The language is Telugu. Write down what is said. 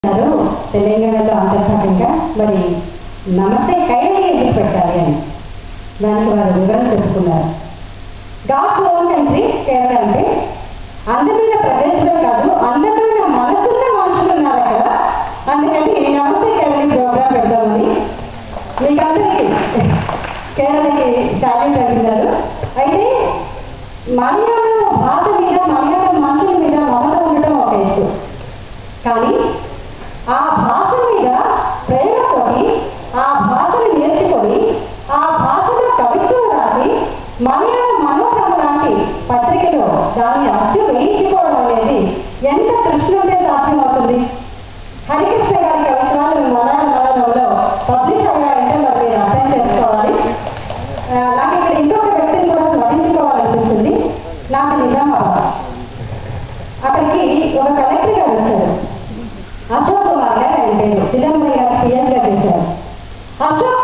అన్నారు తెలంగాణలో అంతర్భాగంగా మరి నమస్తే కైరళి ఎందుకు పెట్టాలి అని దానికి వారు వివరణ చెప్పుకున్నారు గాడ్ ఓన్ కంట్రీ కేరళ అంటే అందమైన ప్రదేశమే కాదు అందమైన మనసున్న మనుషులు ఉన్నారు అక్కడ అందుకని నమస్తే కేరళ ప్రోగ్రాం పెడదామని మీకందరికీ కేరళకి టాలెంట్ అంటున్నారు అయితే మలయాళం భాష మీద మలయాళం మనుషుల మీద మమత ఉండటం ఒక ఎత్తు కానీ ఆ భాష మీద ప్రేమతోటి ఆ భాషను నేర్చుకొని ఆ భాషలో కవిత్వం రాసి మలయాళ మనోరమ లాంటి పత్రికలో దాన్ని అచ్చు వేయించుకోవడం అనేది ఎంత కృష్ణ ఉంటే సాధ్యమవుతుంది హరికృష్ణ గారి కవిత్వాలు మలయాళ మలయాళంలో పబ్లిష్ అయ్యాయంటే మరి మీరు అర్థం చేసుకోవాలి ఆ, నాకు ఇక్కడ ఇంకొక వ్యక్తిని కూడా స్మరించుకోవాలనిపిస్తుంది నాకు నిజామాబాద్ అక్కడికి ఒక కలెక్టర్ గారు వచ్చారు అశోక్ కుమార్ గారు ఆయన పేరు చిదంబరం గారు పిఎస్ గా చేశారు అశోక్